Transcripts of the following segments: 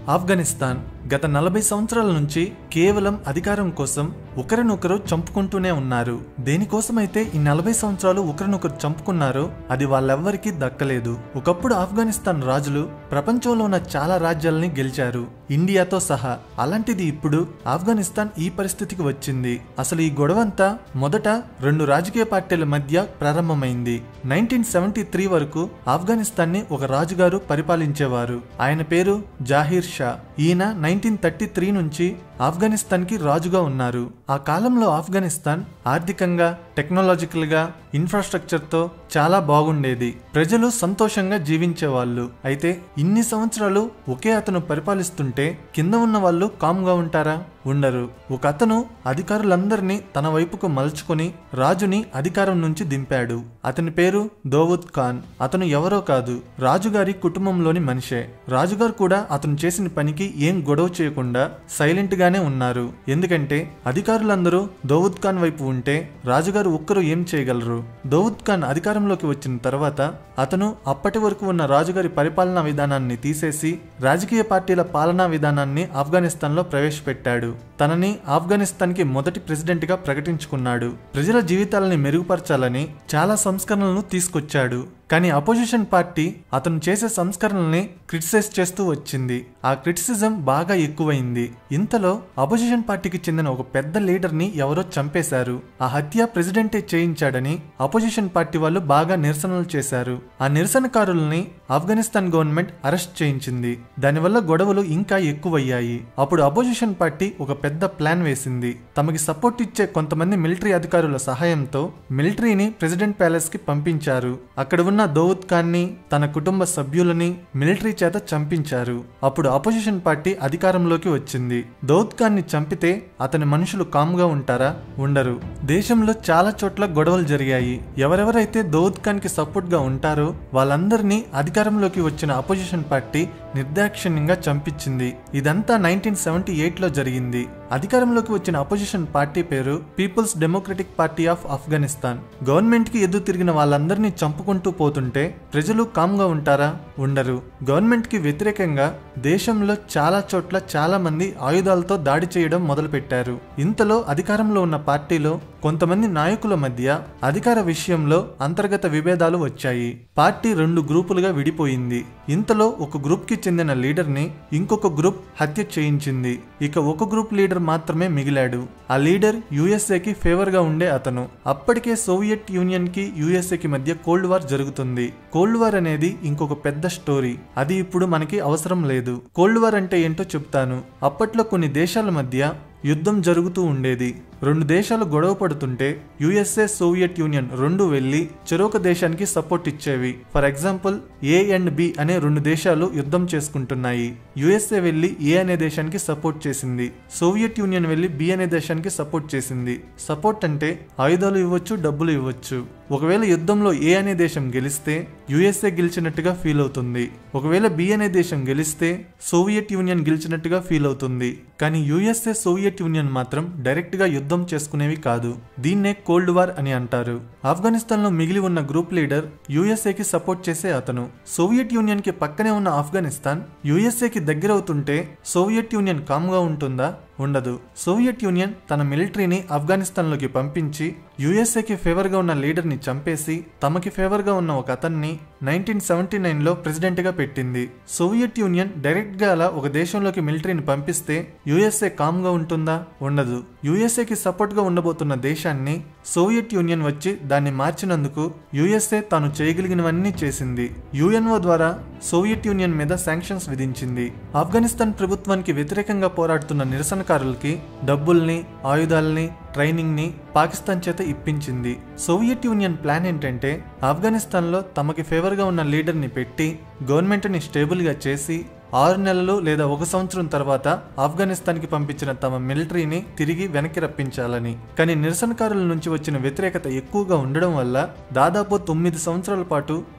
ఆఫ్ఘనిస్తాన్ గత నలభై సంవత్సరాల నుంచి కేవలం అధికారం కోసం ఒకరినొకరు చంపుకుంటూనే ఉన్నారు దేనికోసమైతే ఈ నలభై సంవత్సరాలు ఒకరినొకరు చంపుకున్నారో అది వాళ్ళెవ్వరికీ దక్కలేదు ఒకప్పుడు ఆఫ్ఘనిస్తాన్ రాజులు ప్రపంచంలో ఉన్న చాలా రాజ్యాలని గెలిచారు ఇండియాతో సహా అలాంటిది ఇప్పుడు ఆఫ్ఘనిస్తాన్ ఈ పరిస్థితికి వచ్చింది అసలు ఈ గొడవంతా మొదట రెండు రాజకీయ పార్టీల మధ్య ప్రారంభమైంది నైన్టీన్ సెవెంటీ త్రీ వరకు ఆఫ్ఘనిస్తాన్ ని ఒక రాజుగారు పరిపాలించేవారు ఆయన పేరు జాహీర్ షా ఈయన నైన్టీన్ థర్టీ త్రీ నుంచి ఆఫ్ఘనిస్తాన్ కి రాజుగా ఉన్నారు ఆ కాలంలో ఆఫ్ఘనిస్తాన్ ఆర్థికంగా టెక్నాలజికల్ గా ఇన్ఫ్రాస్ట్రక్చర్ తో చాలా బాగుండేది ప్రజలు సంతోషంగా జీవించేవాళ్ళు అయితే ఇన్ని సంవత్సరాలు ఒకే అతను పరిపాలిస్తుంటే కింద ఉన్న వాళ్ళు కామ్గా ఉంటారా ఉండరు ఒక అతను అధికారులందరినీ తన వైపుకు మలుచుకొని రాజుని అధికారం నుంచి దింపాడు అతని పేరు దోవుద్ ఖాన్ అతను ఎవరో కాదు రాజుగారి కుటుంబంలోని మనిషే రాజుగారు కూడా అతను చేసిన పనికి ఏం గొడవ చేయకుండా సైలెంట్ గానే ఉన్నారు ఎందుకంటే అధికారులందరూ దౌద్ ఖాన్ వైపు ఉంటే రాజుగారు ఒక్కరు ఏం చేయగలరు దౌద్ ఖాన్ అధికారంలోకి వచ్చిన తర్వాత అతను అప్పటి వరకు ఉన్న రాజుగారి పరిపాలనా విధానాన్ని తీసేసి రాజకీయ పార్టీల పాలనా విధానాన్ని ఆఫ్ఘనిస్తాన్లో ప్రవేశపెట్టాడు తనని ఆఫ్ఘనిస్తాన్కి మొదటి ప్రెసిడెంట్ గా ప్రకటించుకున్నాడు ప్రజల జీవితాలని మెరుగుపరచాలని చాలా సంస్కరణలను తీసుకొచ్చాడు కానీ అపోజిషన్ పార్టీ అతను చేసే సంస్కరణల్ని క్రిటిసైజ్ చేస్తూ వచ్చింది ఆ క్రిటిసిజం బాగా ఎక్కువైంది ఇంతలో అపోజిషన్ పార్టీకి చెందిన ఒక పెద్ద లీడర్ ని ఎవరో చంపేశారు ఆ హత్య ప్రెసిడెంటే చేయించాడని అపోజిషన్ పార్టీ వాళ్ళు బాగా నిరసనలు చేశారు ఆ నిరసనకారుల్ని ఆఫ్ఘనిస్తాన్ గవర్నమెంట్ అరెస్ట్ చేయించింది దానివల్ల గొడవలు ఇంకా ఎక్కువయ్యాయి అప్పుడు అపోజిషన్ పార్టీ ఒక పెద్ద ప్లాన్ వేసింది తమకి సపోర్ట్ ఇచ్చే కొంతమంది మిలిటరీ అధికారుల సహాయంతో మిలిటరీని ప్రెసిడెంట్ ప్యాలెస్ కి పంపించారు అక్కడ ఉన్న దౌద్ ఖాన్ ని తన కుటుంబ సభ్యులని మిలిటరీ చేత చంపించారు అప్పుడు అపోజిషన్ పార్టీ అధికారంలోకి వచ్చింది దౌద్ ఖాన్ ని చంపితే అతని మనుషులు కామ్గా ఉంటారా ఉండరు దేశంలో చాలా చోట్ల గొడవలు జరిగాయి ఎవరెవరైతే దౌద్ ఖాన్ కి సపోర్ట్ గా ఉంటారో వాళ్ళందరినీ అధికారంలోకి వచ్చిన అపోజిషన్ పార్టీ నిర్దాక్షిణ్యంగా చంపించింది ఇదంతా నైన్టీన్ సెవెంటీ ఎయిట్ లో జరిగింది అధికారంలోకి వచ్చిన అపోజిషన్ పార్టీ పేరు people's democratic party of Afghanistan government కి ఎదురు తిరిగిన వాళ్ళందరినీ చంపుకుంటూ పోతుంటే ప్రజలు కామ్గా ఉంటారా ఉండరు గవర్నమెంట్ కి వ్యతిరేకంగా దేశంలో చాలా చోట్ల చాలా మంది ఆయుధాలతో దాడి చేయడం మొదలుపెట్టారు ఇంతలో అధికారంలో ఉన్న పార్టీలో కొంతమంది నాయకుల మధ్య అధికార విషయంలో అంతర్గత విభేదాలు వచ్చాయి పార్టీ రెండు గ్రూపులుగా విడిపోయింది ఇంతలో ఒక గ్రూప్ కి చెందిన లీడర్ ని ఇంకొక గ్రూప్ హత్య చేయించింది ఇక ఒక గ్రూప్ లీడర్ మాత్రమే మిగిలాడు ఆ లీడర్ యుఎస్ఏ కి ఫేవర్ గా ఉండే అతను అప్పటికే సోవియట్ యూనియన్ కి యుఎస్ఏ కి మధ్య కోల్డ్ వార్ జరుగుతుంది కోల్డ్ వార్ అనేది ఇంకొక పెద్ద స్టోరీ అది ఇప్పుడు మనకి అవసరం లేదు కోల్డ్ వార్ అంటే ఏంటో చెప్తాను అప్పట్లో కొన్ని దేశాల మధ్య యుద్ధం జరుగుతూ ఉండేది రెండు దేశాలు గొడవ పడుతుంటే యుఎస్ఏ సోవియట్ యూనియన్ రెండు వెళ్లి చెరొక దేశానికి సపోర్ట్ ఇచ్చేవి for example A and B అనే రెండు దేశాలు యుద్ధం చేసుకుంటున్నాయి యుఎస్ఏ వెళ్లి ఏ అనే దేశానికి సపోర్ట్ చేసింది సోవియట్ యూనియన్ వెళ్లి బి అనే దేశానికి సపోర్ట్ చేసింది సపోర్ట్ అంటే ఆయుధాలు ఇవ్వచ్చు డబ్బులు ఇవ్వచ్చు ఒకవేళ యుద్ధంలో ఏ అనే దేశం గెలిస్తే యుఎస్ఏ గెలిచినట్టుగా ఫీల్ అవుతుంది ఒకవేళ బి అనే దేశం గెలిస్తే సోవియట్ యూనియన్ గెలిచినట్టుగా ఫీల్ అవుతుంది కానీ యుఎస్ఏ సోవియట్ యూనియన్ మాత్రం డైరెక్ట్ గా యుద్ధం చేసుకునేవి కాదు దీన్నే కోల్డ్ వార్ అని అంటారు ఆఫ్ఘనిస్తాన్ లో మిగిలి ఉన్న గ్రూప్ లీడర్ యుఎస్ఏ కి సపోర్ట్ చేసే అతను సోవియట్ యూనియన్ కి పక్కనే ఉన్న ఆఫ్ఘనిస్తాన్ యుఎస్ఏ కి దగ్గరవుతుంటే సోవియట్ యూనియన్ కామ్గా ఉంటుందా ఉండదు సోవియట్ యూనియన్ తన మిలిటరీని ఆఫ్ఘనిస్తాన్లోకి పంపించి యుఎస్ఏకి ఫేవర్గా ఉన్న లీడర్ని చంపేసి తమకి ఫేవర్గా ఉన్న ఒక అతన్ని నైన్టీన్ సెవెంటీ నైన్లో ప్రెసిడెంట్గా పెట్టింది సోవియట్ యూనియన్ డైరెక్ట్గా అలా ఒక దేశంలోకి మిలిటరీని పంపిస్తే యుఎస్ఏ కామ్గా ఉంటుందా ఉండదు యుఎస్ఏకి సపోర్ట్గా ఉండబోతున్న దేశాన్ని సోవియట్ యూనియన్ వచ్చి దాన్ని మార్చినందుకు యుఎస్ఏ తాను చేయగలిగినవన్నీ చేసింది యుఎన్ఓ ద్వారా సోవియట్ యూనియన్ మీద శాంక్షన్స్ విధించింది ఆఫ్ఘనిస్తాన్ ప్రభుత్వానికి వ్యతిరేకంగా పోరాడుతున్న నిరసనకారులకి డబ్బుల్ని ఆయుధాలని ట్రైనింగ్ ని పాకిస్తాన్ చేత ఇప్పించింది సోవియట్ యూనియన్ ప్లాన్ ఏంటంటే ఆఫ్ఘనిస్తాన్లో తమకి ఫేవర్గా ఉన్న లీడర్ని పెట్టి గవర్నమెంట్ని స్టేబుల్గా చేసి ఆరు నెలలు లేదా ఒక సంవత్సరం తర్వాత ఆఫ్ఘనిస్తాన్కి పంపించిన తమ మిలిటరీని తిరిగి వెనక్కి రప్పించాలని కానీ నిరసనకారుల నుంచి వచ్చిన వ్యతిరేకత ఎక్కువగా ఉండడం వల్ల దాదాపు తొమ్మిది సంవత్సరాల పాటు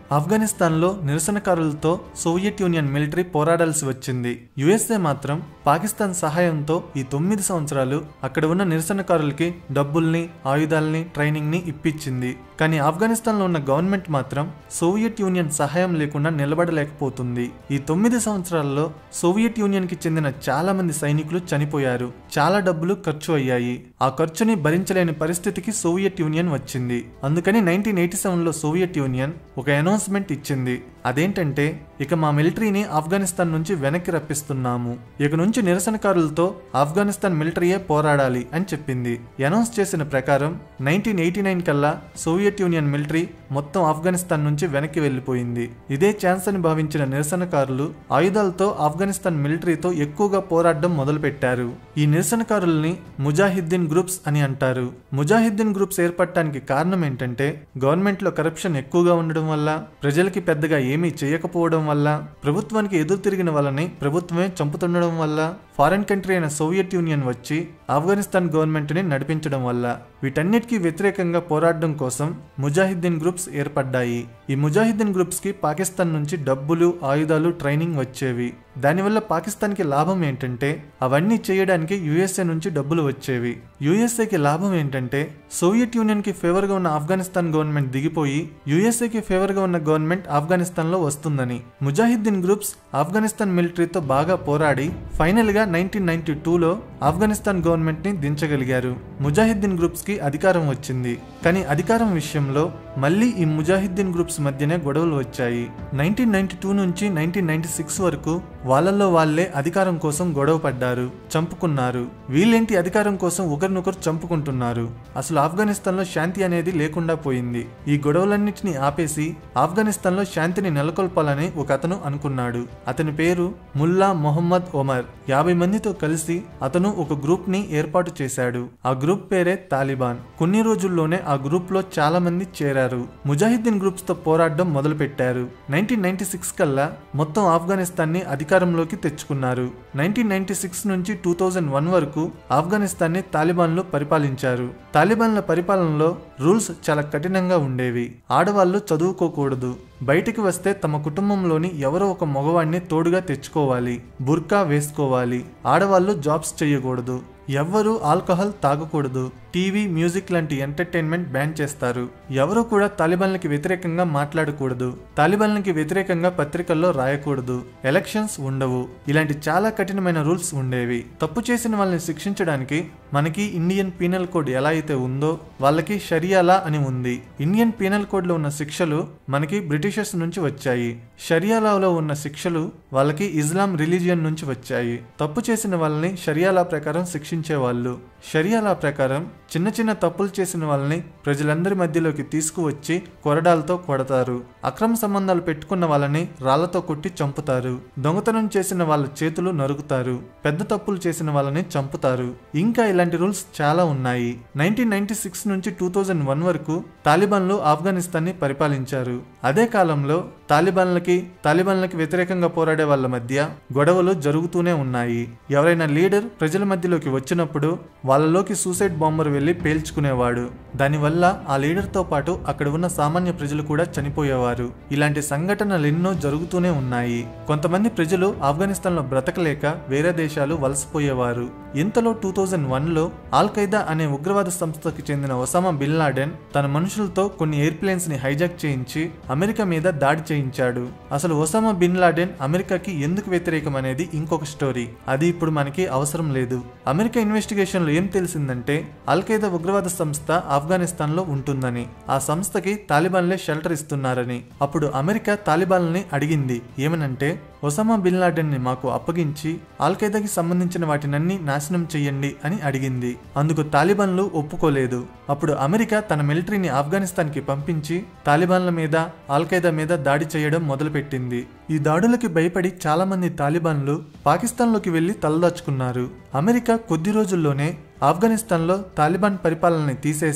ఆఫ్ఘనిస్తాన్లో నిరసనకారులతో సోవియట్ యూనియన్ మిలిటరీ పోరాడాల్సి వచ్చింది యుఎస్ఏ మాత్రం పాకిస్తాన్ సహాయంతో ఈ తొమ్మిది సంవత్సరాలు అక్కడ ఉన్న నిరసనకారులకి డబ్బుల్ని ఆయుధాల్ని ట్రైనింగ్ ని ఇప్పించింది కానీ ఆఫ్ఘనిస్తాన్లో ఉన్న గవర్నమెంట్ మాత్రం సోవియట్ యూనియన్ సహాయం లేకుండా నిలబడలేకపోతుంది ఈ తొమ్మిది సంవత్సరాల్లో సోవియట్ యూనియన్ కి చెందిన చాలా మంది సైనికులు చనిపోయారు చాలా డబ్బులు ఖర్చు అయ్యాయి ఆ ఖర్చుని భరించలేని పరిస్థితికి సోవియట్ యూనియన్ వచ్చింది అందుకని నైన్టీన్ ఎయిటీ సెవెన్లో సోవియట్ యూనియన్ ఒక అనౌన్స్మెంట్ ఇచ్చింది అదేంటంటే ఇక మా మిలిటరీని ఆఫ్ఘనిస్తాన్ నుంచి వెనక్కి రప్పిస్తున్నాము ఇక నుంచి నిరసనకారులతో ఆఫ్ఘనిస్తాన్ మిలిటరీయే పోరాడాలి అని చెప్పింది అనౌన్స్ చేసిన ప్రకారం నైన్టీన్ ఎయిటీ నైన్ కల్లా సోవియట్ యూనియన్ మిలిటరీ మొత్తం ఆఫ్ఘనిస్తాన్ నుంచి వెనక్కి వెళ్లిపోయింది ఇదే ఛాన్స్ అని భావించిన నిరసనకారులు ఆయుధాలతో ఆఫ్ఘనిస్తాన్ మిలిటరీతో ఎక్కువగా పోరాడడం మొదలుపెట్టారు ఈ నిరసనకారుల్ని ముజాహిద్దీన్ గ్రూప్స్ అని అంటారు ముజాహిద్దీన్ గ్రూప్స్ ఏర్పడటానికి కారణం ఏంటంటే గవర్నమెంట్ లో కరప్షన్ ఎక్కువగా ఉండడం వల్ల ప్రజలకి పెద్దగా ఏమీ చేయకపోవడం వల్ల ప్రభుత్వానికి ఎదురు తిరిగిన వాళ్ళని ప్రభుత్వమే చంపుతుండడం వల్ల ఫారెన్ కంట్రీ అయిన సోవియట్ యూనియన్ వచ్చి ఆఫ్ఘనిస్తాన్ గవర్నమెంట్ ని నడిపించడం వల్ల వీటన్నిటికీ వ్యతిరేకంగా పోరాడడం కోసం ముజాహిద్దీన్ గ్రూప్స్ ఏర్పడ్డాయి ఈ ముజాహిద్దీన్ గ్రూప్స్ కి పాకిస్తాన్ నుంచి డబ్బులు ఆయుధాలు ట్రైనింగ్ వచ్చేవి దానివల్ల పాకిస్తాన్కి లాభం ఏంటంటే అవన్నీ చేయడానికి యుఎస్ఏ నుంచి డబ్బులు వచ్చేవి యుఎస్ఏకి లాభం ఏంటంటే సోవియట్ యూనియన్ కి ఫేవర్ గా ఉన్న ఆఫ్ఘనిస్తాన్ గవర్నమెంట్ దిగిపోయి యుఎస్ఏకి ఫేవర్ గా ఉన్న గవర్నమెంట్ ఆఫ్ఘనిస్తాన్ లో వస్తుందని ముజాహిద్దీన్ గ్రూప్స్ ఆఫ్ఘనిస్తాన్ మిలిటరీతో బాగా పోరాడి ఫైనల్ గా నైన్టీన్ నైన్టీ టూలో ఆఫ్ఘనిస్తాన్ గవర్నమెంట్ ని దించగలిగారు ముజాహిద్దీన్ గ్రూప్స్ కి అధికారం వచ్చింది కానీ అధికారం విషయంలో మళ్ళీ ఈ ముజాహిద్దీన్ గ్రూప్స్ మధ్యనే గొడవలు వచ్చాయి నైన్టీన్ నైన్టీ టూ నుంచి నైన్టీన్ నైన్టీ సిక్స్ వరకు వాళ్ళల్లో వాళ్ళే అధికారం కోసం గొడవ పడ్డారు చంపుకున్నారు వీళ్ళేంటి అధికారం కోసం ఒకరినొకరు చంపుకుంటున్నారు అసలు ఆఫ్ఘనిస్తాన్లో శాంతి అనేది లేకుండా పోయింది ఈ గొడవలన్నింటినీ ఆపేసి ఆఫ్ఘనిస్తాన్లో శాంతిని నెలకొల్పాలని ఒక అతను అనుకున్నాడు అతని పేరు ముల్లా మొహమ్మద్ ఒమర్ యాభై మందితో కలిసి అతను ఒక గ్రూప్ ని ఏర్పాటు చేశాడు ఆ గ్రూప్ పేరే తాలిబాన్ కొన్ని రోజుల్లోనే ఆ గ్రూప్ లో చాలా మంది చేరారు ముజాహిద్దీన్ గ్రూప్స్ తో పోరాడడం మొదలు పెట్టారు నైన్టీన్ నైన్టీ సిక్స్ కల్లా మొత్తం ఆఫ్ఘనిస్తాన్ ని అధికారంలోకి తెచ్చుకున్నారు నైన్టీన్ నైన్టీ సిక్స్ నుంచి టూ థౌజండ్ వన్ వరకు ఆఫ్ఘనిస్తాన్ ని తాలిబాన్లు పరిపాలించారు తాలిబాన్ల పరిపాలనలో రూల్స్ చాలా కఠినంగా ఉండేవి ఆడవాళ్లు చదువుకోకూడదు బయటికి వస్తే తమ కుటుంబంలోని ఎవరో ఒక మగవాడిని తోడుగా తెచ్చుకోవాలి బుర్కా వేసుకోవాలి ఆడవాళ్ళు జాబ్స్ చేయకూడదు ఎవ్వరూ ఆల్కహాల్ తాగకూడదు టీవీ మ్యూజిక్ లాంటి ఎంటర్టైన్మెంట్ బ్యాన్ చేస్తారు ఎవరు కూడా తాలిబాన్లకి వ్యతిరేకంగా మాట్లాడకూడదు తాలిబాన్లకి వ్యతిరేకంగా పత్రికల్లో రాయకూడదు ఎలక్షన్స్ ఉండవు ఇలాంటి చాలా కఠినమైన రూల్స్ ఉండేవి తప్పు చేసిన వాళ్ళని శిక్షించడానికి మనకి ఇండియన్ పీనల్ కోడ్ ఎలా అయితే ఉందో వాళ్ళకి షరియాలా అని ఉంది ఇండియన్ పీనల్ కోడ్ లో ఉన్న శిక్షలు మనకి బ్రిటిషర్స్ నుంచి వచ్చాయి షరియాలాలో ఉన్న శిక్షలు వాళ్ళకి ఇస్లాం రిలీజియన్ నుంచి వచ్చాయి తప్పు చేసిన వాళ్ళని షరియాలా ప్రకారం శిక్షించేవాళ్ళు షరియాలా ప్రకారం చిన్న చిన్న తప్పులు చేసిన వాళ్ళని ప్రజలందరి మధ్యలోకి తీసుకువచ్చి కొరడాలతో కొడతారు అక్రమ సంబంధాలు పెట్టుకున్న వాళ్ళని రాళ్లతో కొట్టి చంపుతారు దొంగతనం చేసిన వాళ్ళ చేతులు నరుకుతారు పెద్ద తప్పులు చేసిన వాళ్ళని చంపుతారు ఇంకా ఇలాంటి రూల్స్ చాలా ఉన్నాయి నైన్టీన్ నైన్టీ సిక్స్ నుంచి టూ థౌజండ్ వన్ వరకు తాలిబాన్లు ఆఫ్ఘనిస్తాన్ ని పరిపాలించారు అదే కాలంలో తాలిబాన్లకి తాలిబాన్లకి వ్యతిరేకంగా పోరాడే వాళ్ళ మధ్య గొడవలు జరుగుతూనే ఉన్నాయి ఎవరైనా లీడర్ ప్రజల మధ్యలోకి వచ్చినప్పుడు వాళ్ళలోకి సూసైడ్ బాంబర్ వెళ్లి పేల్చుకునేవాడు దానివల్ల ఆ లీడర్తో పాటు అక్కడ ఉన్న సామాన్య ప్రజలు కూడా చనిపోయేవారు ఇలాంటి సంఘటనలు ఎన్నో జరుగుతూనే ఉన్నాయి కొంతమంది ప్రజలు ఆఫ్ఘనిస్తాన్లో బ్రతకలేక వేరే దేశాలు వలసపోయేవారు ఇంతలో టూ థౌజండ్ వన్లో ఆల్ ఖైదా అనే ఉగ్రవాద సంస్థకి చెందిన ఒసామా బిన్ లాడెన్ తన మనుషులతో కొన్ని ఎయిర్ప్లేన్స్ ని హైజాక్ చేయించి అమెరికా మీద దాడి చేయించాడు అసలు ఒసామా బిన్ లాడెన్ అమెరికాకి ఎందుకు వ్యతిరేకం అనేది ఇంకొక స్టోరీ అది ఇప్పుడు మనకి అవసరం లేదు అమెరికా ఇన్వెస్టిగేషన్ లో ఏం తెలిసిందంటే అల్ ఖైదా ఉగ్రవాద సంస్థ ఆఫ్ఘనిస్తాన్ లో ఉంటుందని ఆ సంస్థకి తాలిబాన్లే షెల్టర్ ఇస్తున్నారని అప్పుడు అమెరికా తాలిబాన్లని అడిగింది ఏమనంటే ఒసామా బిన్ లాడెన్ ని మాకు అప్పగించి ఆల్ ఖైదాకి సంబంధించిన వాటినన్నీ నాశనం చెయ్యండి అని అడిగింది అందుకు తాలిబాన్లు ఒప్పుకోలేదు అప్పుడు అమెరికా తన మిలిటరీని ఆఫ్ఘనిస్తాన్ కి పంపించి తాలిబాన్ల మీద ఆల్ ఖైదా మీద దాడి చేయడం మొదలుపెట్టింది ఈ దాడులకి భయపడి చాలా మంది తాలిబాన్లు పాకిస్తాన్లోకి వెళ్లి తలదాచుకున్నారు అమెరికా కొద్ది రోజుల్లోనే ఆఫ్ఘనిస్తాన్లో తాలిబాన్ పరిపాలనని తీసేసి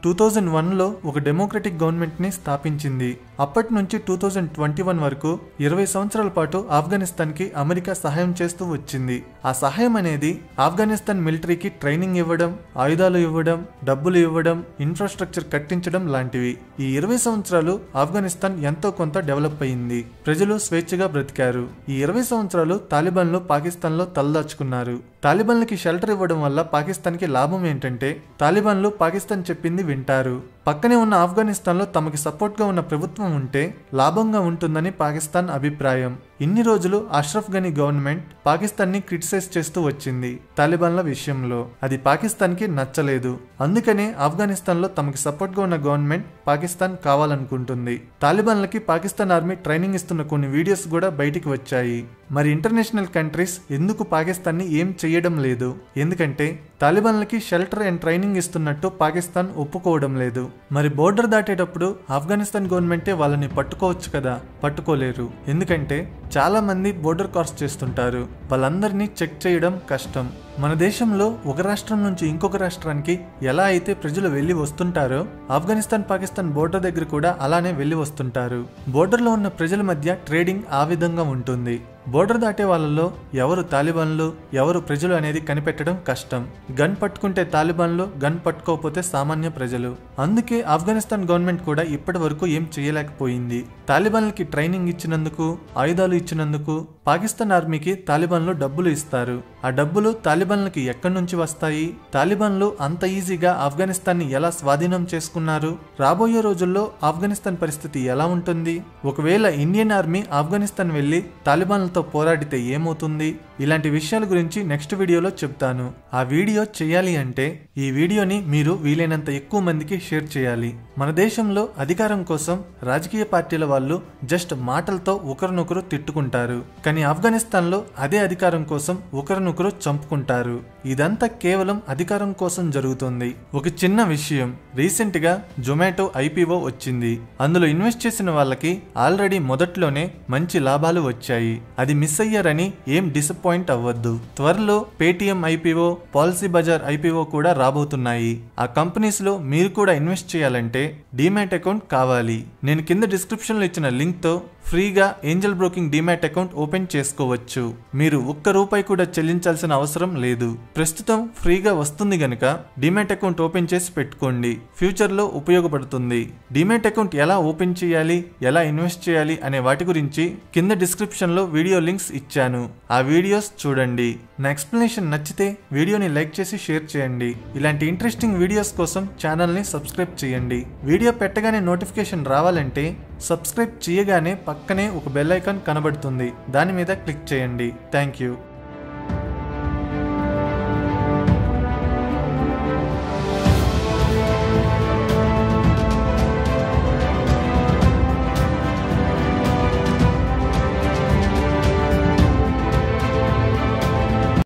టూ థౌజండ్ వన్లో ఒక డెమోక్రటిక్ గవర్నమెంట్ని స్థాపించింది అప్పటి నుంచి టూ థౌజండ్ ట్వంటీ వన్ వరకు ఇరవై సంవత్సరాల పాటు ఆఫ్ఘనిస్తాన్కి అమెరికా సహాయం చేస్తూ వచ్చింది ఆ సహాయం అనేది ఆఫ్ఘనిస్తాన్ మిలిటరీకి ట్రైనింగ్ ఇవ్వడం ఆయుధాలు ఇవ్వడం డబ్బులు ఇవ్వడం ఇన్ఫ్రాస్ట్రక్చర్ కట్టించడం లాంటివి ఈ ఇరవై సంవత్సరాలు ఆఫ్ఘనిస్తాన్ ఎంతో కొంత డెవలప్ అయింది ప్రజలు స్వేచ్ఛగా బ్రతికారు ఈ ఇరవై సంవత్సరాలు తాలిబాన్లు పాకిస్తాన్లో తలదాచుకున్నారు తాలిబాన్లకి షెల్టర్ ఇవ్వడం వల్ల పాకిస్తాన్కి లాభం ఏంటంటే తాలిబాన్లు పాకిస్తాన్ చెప్పింది వింటారు పక్కనే ఉన్న ఆఫ్ఘనిస్తాన్లో తమకి సపోర్ట్గా ఉన్న ప్రభుత్వం ఉంటే లాభంగా ఉంటుందని పాకిస్తాన్ అభిప్రాయం ఇన్ని రోజులు అష్రఫ్ గనీ గవర్నమెంట్ పాకిస్తాన్ని క్రిటిసైజ్ చేస్తూ వచ్చింది తాలిబాన్ల విషయంలో అది పాకిస్తాన్కి నచ్చలేదు అందుకనే ఆఫ్ఘనిస్తాన్లో తమకి సపోర్ట్గా ఉన్న గవర్నమెంట్ పాకిస్తాన్ కావాలనుకుంటుంది తాలిబాన్లకి పాకిస్తాన్ ఆర్మీ ట్రైనింగ్ ఇస్తున్న కొన్ని వీడియోస్ కూడా బయటికి వచ్చాయి మరి ఇంటర్నేషనల్ కంట్రీస్ ఎందుకు పాకిస్తాన్ని ఏం చేయడం లేదు ఎందుకంటే తాలిబాన్లకి షెల్టర్ అండ్ ట్రైనింగ్ ఇస్తున్నట్టు పాకిస్తాన్ ఒప్పుకోవడం లేదు మరి బోర్డర్ దాటేటప్పుడు ఆఫ్ఘనిస్తాన్ గవర్నమెంటే వాళ్ళని పట్టుకోవచ్చు కదా పట్టుకోలేరు ఎందుకంటే చాలా మంది బోర్డర్ క్రాస్ చేస్తుంటారు వాళ్ళందరినీ చెక్ చేయడం కష్టం మన దేశంలో ఒక రాష్ట్రం నుంచి ఇంకొక రాష్ట్రానికి ఎలా అయితే ప్రజలు వెళ్ళి వస్తుంటారో ఆఫ్ఘనిస్తాన్ పాకిస్తాన్ బోర్డర్ దగ్గర కూడా అలానే వెళ్ళి వస్తుంటారు బోర్డర్లో ఉన్న ప్రజల మధ్య ట్రేడింగ్ ఆ విధంగా ఉంటుంది బోర్డర్ దాటే వాళ్ళలో ఎవరు తాలిబాన్లు ఎవరు ప్రజలు అనేది కనిపెట్టడం కష్టం గన్ పట్టుకుంటే తాలిబాన్లు గన్ పట్టుకోకపోతే సామాన్య ప్రజలు అందుకే ఆఫ్ఘనిస్తాన్ గవర్నమెంట్ కూడా ఇప్పటి వరకు ఏం చేయలేకపోయింది తాలిబాన్లకి ట్రైనింగ్ ఇచ్చినందుకు ఆయుధాలు ఇచ్చినందుకు పాకిస్తాన్ ఆర్మీకి తాలిబాన్లు డబ్బులు ఇస్తారు ఆ డబ్బులు తాలిబాన్లకి ఎక్కడి నుంచి వస్తాయి తాలిబాన్లు అంత ఈజీగా ఆఫ్ఘనిస్తాన్ని ఎలా స్వాధీనం చేసుకున్నారు రాబోయే రోజుల్లో ఆఫ్ఘనిస్తాన్ పరిస్థితి ఎలా ఉంటుంది ఒకవేళ ఇండియన్ ఆర్మీ ఆఫ్ఘనిస్తాన్ వెళ్లి తాలిబాన్లతో పోరాడితే ఏమవుతుంది ఇలాంటి విషయాల గురించి నెక్స్ట్ వీడియోలో చెప్తాను ఆ వీడియో చేయాలి అంటే ఈ వీడియోని మీరు వీలైనంత ఎక్కువ మందికి షేర్ చేయాలి మన దేశంలో అధికారం కోసం రాజకీయ పార్టీల వాళ్ళు జస్ట్ మాటలతో ఒకరినొకరు తిట్టుకుంటారు కానీ ఆఫ్ఘనిస్తాన్లో అదే అధికారం కోసం ఒకరినొకరు చంపుకుంటారు ఇదంతా కేవలం అధికారం కోసం జరుగుతుంది ఒక చిన్న విషయం రీసెంట్ గా జొమాటో ఐపీఓ వచ్చింది అందులో ఇన్వెస్ట్ చేసిన వాళ్ళకి ఆల్రెడీ మొదట్లోనే మంచి లాభాలు వచ్చాయి అది మిస్ అయ్యారని ఏం డిసప్పాయింట్ అవ్వద్దు త్వరలో Paytm IPO Policybazaar IPO కూడా రాబోతున్నాయి ఆ కంపెనీస్ లో మీరు కూడా ఇన్వెస్ట్ చేయాలంటే డీమ్యాట్ అకౌంట్ కావాలి నేను కింద డిస్క్రిప్షన్ లో ఇచ్చిన లింక్ తో ఫ్రీగా Angel Broking demat account open చేసుకోవచ్చు మీరు ఒక్క రూపాయి కూడా చెల్లించాల్సిన అవసరం లేదు ప్రస్తుతం ఫ్రీగా వస్తుంది గనుక డిమాట్ అకౌంట్ ఓపెన్ చేసి పెట్టుకోండి ఫ్యూచర్ లో ఉపయోగపడుతుంది డిమాట్ అకౌంట్ ఎలా ఓపెన్ చేయాలి ఎలా ఇన్వెస్ట్ చేయాలి అనే వాటి గురించి కింద డిస్క్రిప్షన్ లో వీడియో లింక్స్ ఇచ్చాను ఆ వీడియోస్ చూడండి నా ఎక్స్ప్లెనేషన్ నచ్చితే వీడియోని లైక్ చేసి షేర్ చేయండి ఇలాంటి ఇంట్రెస్టింగ్ వీడియోస్ కోసం ఛానల్ని సబ్స్క్రైబ్ చేయండి వీడియో పెట్టగానే నోటిఫికేషన్ రావాలంటే సబ్స్క్రైబ్ చేయగానే పక్కనే ఒక బెల్ ఐకాన్ కనబడుతుంది దాని మీద క్లిక్ చేయండి థ్యాంక్ యూ